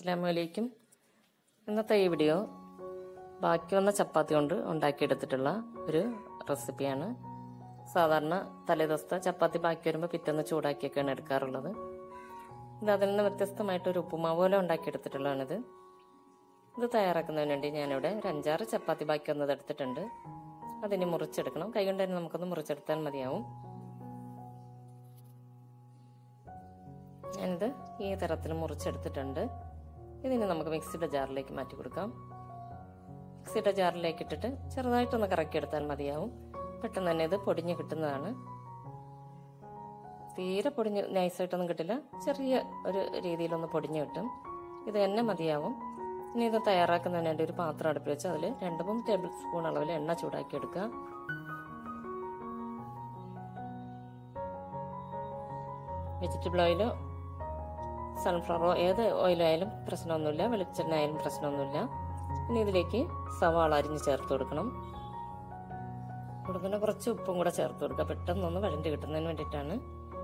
അസ്സാമലൈക്കും ഇന്നത്തെ ഈ വീഡിയോ ബാക്കി വന്ന ചപ്പാത്തി കൊണ്ട് ഉണ്ടാക്കിയെടുത്തിട്ടുള്ള ഒരു റെസിപ്പിയാണ് സാധാരണ തലേദിവസത്തെ ചപ്പാത്തി ബാക്കി വരുമ്പോൾ പിറ്റേന്ന് ചൂടാക്കിയൊക്കെയാണ് എടുക്കാറുള്ളത് ഇത് അതിൽ നിന്ന് വ്യത്യസ്തമായിട്ട് ഒരു ഉപ്പുമാവ് പോലെ ഉണ്ടാക്കിയെടുത്തിട്ടുള്ളതാണിത് ഇത് തയ്യാറാക്കുന്നതിന് വേണ്ടി ഞാനിവിടെ ഒരു അഞ്ചാറ് ചപ്പാത്തി ബാക്കി വന്നത് എടുത്തിട്ടുണ്ട് അതിന് മുറിച്ചെടുക്കണം കൈ കൊണ്ട് തന്നെ നമുക്കൊന്ന് മുറിച്ചെടുത്താൽ മതിയാവും ഞാനിത് ഈ തരത്തിൽ മുറിച്ചെടുത്തിട്ടുണ്ട് ഇതിന് നമുക്ക് മിക്സിയുടെ ജാറിലേക്ക് മാറ്റി കൊടുക്കാം മിക്സിയുടെ ജാറിലേക്ക് ഇട്ടിട്ട് ചെറുതായിട്ടൊന്ന് കറക്കിയെടുത്താൽ മതിയാവും പെട്ടെന്ന് തന്നെ ഇത് പൊടിഞ്ഞ് കിട്ടുന്നതാണ് തീരെ പൊടിഞ്ഞ് നൈസായിട്ടൊന്നും കിട്ടില്ല ചെറിയ ഒരു രീതിയിലൊന്ന് പൊടിഞ്ഞ് കിട്ടും ഇത് തന്നെ മതിയാവും ഇനി ഇത് തയ്യാറാക്കുന്നതിന് വേണ്ടി ഒരു പാത്രം അടുപ്പിൽ വെച്ച് അതിൽ രണ്ട് മൂന്ന് ടേബിൾ സ്പൂൺ അളവിൽ എണ്ണ ചൂടാക്കി എടുക്കുക വെജിറ്റബിൾ ഓയിലോ സൺഫ്ലവറോ ഏത് ഓയിലായാലും പ്രശ്നമൊന്നുമില്ല വെളിച്ചെണ്ണ ആയാലും പ്രശ്നമൊന്നുമില്ല ഇനി ഇതിലേക്ക് സവാള അരിഞ്ഞ് ചേർത്ത് കൊടുക്കണം കൊടുക്കുന്ന കുറച്ച് ഉപ്പും കൂടെ ചേർത്ത് കൊടുക്കുക പെട്ടെന്നൊന്ന് വഴണ്ടി കിട്ടുന്നതിന് വേണ്ടിയിട്ടാണ്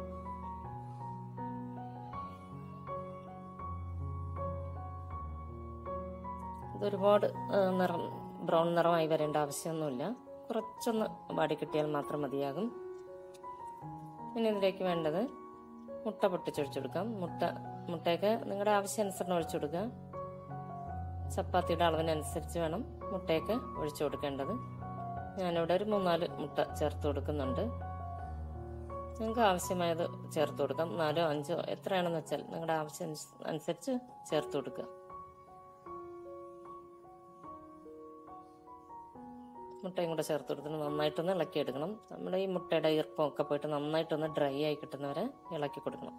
ഇതൊരുപാട് നിറം ബ്രൗൺ നിറമായി വരേണ്ട ആവശ്യമൊന്നുമില്ല കുറച്ചൊന്ന് വാടി കിട്ടിയാൽ മാത്രം മതിയാകും ഇനി ഇതിലേക്ക് വേണ്ടത് മുട്ട പൊട്ടിച്ചൊഴിച്ചു കൊടുക്കാം മുട്ട മുട്ടയൊക്കെ നിങ്ങളുടെ ആവശ്യാനുസരണം ഒഴിച്ചു കൊടുക്കുക ചപ്പാത്തിയുടെ അളവിനനുസരിച്ച് വേണം മുട്ടയൊക്കെ ഒഴിച്ചു കൊടുക്കേണ്ടത് ഞാനിവിടെ ഒരു മൂന്നാല് മുട്ട ചേർത്ത് കൊടുക്കുന്നുണ്ട് നിങ്ങൾക്ക് ആവശ്യമായത് ചേർത്ത് കൊടുക്കാം നാലോ അഞ്ചോ എത്രയാണെന്ന് വെച്ചാൽ നിങ്ങളുടെ ആവശ്യം അനുസരിച്ച് ചേർത്ത് കൊടുക്കുക മുട്ടയും കൂടെ ചേർത്ത് കൊടുത്തിട്ട് നന്നായിട്ടൊന്ന് ഇളക്കിയെടുക്കണം നമ്മുടെ ഈ മുട്ടയുടെ ഈർപ്പമൊക്കെ പോയിട്ട് നന്നായിട്ടൊന്ന് ഡ്രൈ ആയി കിട്ടുന്നവരെ ഇളക്കി കൊടുക്കണം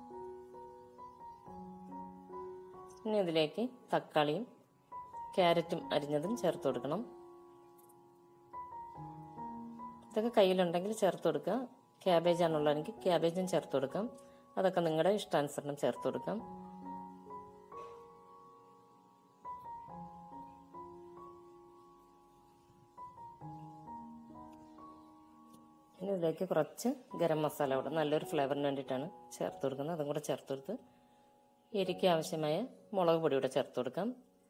ഇനി ഇതിലേക്ക് തക്കാളിയും ക്യാരറ്റും അരിഞ്ഞതും ചേർത്ത് കൊടുക്കണം ഇതൊക്കെ കയ്യിലുണ്ടെങ്കിൽ ചേർത്ത് കൊടുക്കുക ക്യാബേജ് ആണുള്ളതെങ്കിൽ ക്യാബേജും ചേർത്ത് കൊടുക്കാം അതൊക്കെ നിങ്ങളുടെ ഇഷ്ടാനുസരണം ചേർത്ത് കൊടുക്കാം ഇനി ഇതിലേക്ക് കുറച്ച് ഗരം മസാല കൂടെ നല്ലൊരു ഫ്ലേവറിന് വേണ്ടിയിട്ടാണ് ചേർത്ത് കൊടുക്കുന്നത് അതും കൂടെ ചേർത്ത് കൊടുത്ത് എരിക്ക് ആവശ്യമായ മുളക് പൊടി കൂടെ ചേർത്ത് കൊടുക്കാം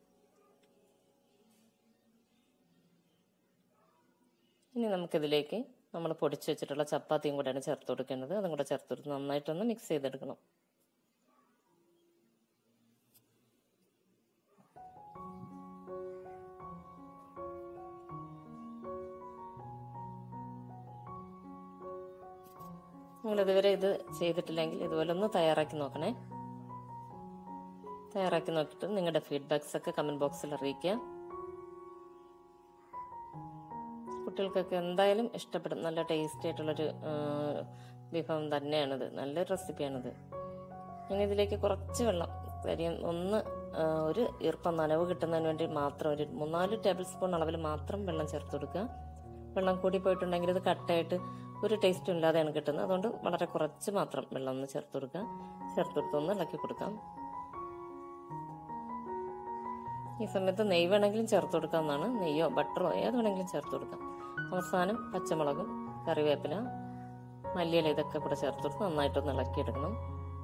ഇനി നമുക്കിതിലേക്ക് നമ്മൾ പൊടിച്ച് വെച്ചിട്ടുള്ള ചപ്പാത്തിയും കൂടെയാണ് ചേർത്ത് കൊടുക്കേണ്ടത് അതും കൂടെ ചേർത്ത് കൊടുത്ത് നന്നായിട്ടൊന്ന് മിക്സ് ചെയ്തെടുക്കണം നിങ്ങൾ ഇതുവരെ ഇത് ചെയ്തിട്ടില്ലെങ്കിൽ ഇതുപോലെ ഒന്ന് തയ്യാറാക്കി നോക്കണേ തയ്യാറാക്കി നോക്കിയിട്ട് നിങ്ങളുടെ ഫീഡ്ബാക്സ് ഒക്കെ കമന്റ് ബോക്സിൽ അറിയിക്കുക കുട്ടികൾക്കൊക്കെ എന്തായാലും ഇഷ്ടപ്പെടും നല്ല ടേസ്റ്റി ആയിട്ടുള്ളൊരു വിഭവം തന്നെയാണിത് നല്ലൊരു റെസിപ്പിയാണിത് ഇനി ഇതിലേക്ക് കുറച്ച് വെള്ളം കാര്യം ഒന്ന് ഒരു ഈർപ്പം നനവ് കിട്ടുന്നതിന് വേണ്ടി മാത്രം ഒരു മൂന്നാല് ടേബിൾ സ്പൂൺ അളവിൽ മാത്രം വെള്ളം ചേർത്ത് കൊടുക്കുക വെള്ളം കൂടി പോയിട്ടുണ്ടെങ്കിൽ ഇത് കട്ടയായിട്ട് ഒരു ടേസ്റ്റും ഇല്ലാതെയാണ് കിട്ടുന്നത് അതുകൊണ്ട് വളരെ കുറച്ച് മാത്രം വെള്ളം ഒന്ന് ചേർത്ത് കൊടുക്കുക ചേർത്ത് കൊടുത്ത് ഒന്ന് ഇളക്കി കൊടുക്കാം ഈ സമയത്ത് നെയ്യ് വേണമെങ്കിലും ചേർത്ത് കൊടുക്കാവുന്നതാണ് നെയ്യോ ബട്ടറോ ഏത് വേണമെങ്കിലും ചേർത്ത് കൊടുക്കാം അവസാനം പച്ചമുളകും കറിവേപ്പില മല്ലിയില ഇതൊക്കെ കൂടെ ചേർത്ത് കൊടുത്ത് നന്നായിട്ടൊന്ന് ഇളക്കിയെടുക്കണം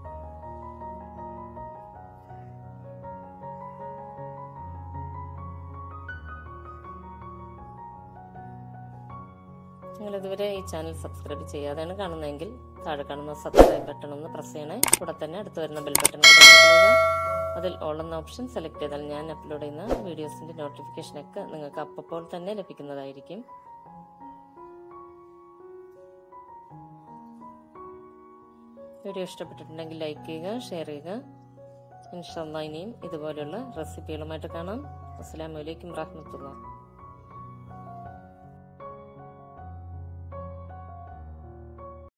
നിങ്ങൾ ഇതുവരെ ഈ ചാനൽ സബ്സ്ക്രൈബ് ചെയ്യാതെയാണ് കാണുന്നതെങ്കിൽ താഴെ കാണുന്ന സബ്സ്ക്രൈബ് ബട്ടൺ ഒന്ന് പ്രസ് ചെയ്യണേ കൂടെ തന്നെ അടുത്ത് വരുന്ന ബെൽ ബട്ടൺ അതിൽ ഓൾ എന്ന ഓപ്ഷൻ സെലക്ട് ചെയ്താൽ ഞാൻ അപ്ലോഡ് ചെയ്യുന്ന വീഡിയോസിന്റെ നോട്ടിഫിക്കേഷനൊക്കെ നിങ്ങൾക്ക് അപ്പോൾ തന്നെ ലഭിക്കുന്നതായിരിക്കും വീഡിയോ ഇഷ്ടപ്പെട്ടിട്ടുണ്ടെങ്കിൽ ലൈക്ക് ചെയ്യുക ഷെയർ ചെയ്യുക ഇൻഷാല്ല ഇനിയും ഇതുപോലെയുള്ള റെസിപ്പികളുമായിട്ട് കാണാം അസ്സാം വലൈക്കും വാഹമത്തുള്ള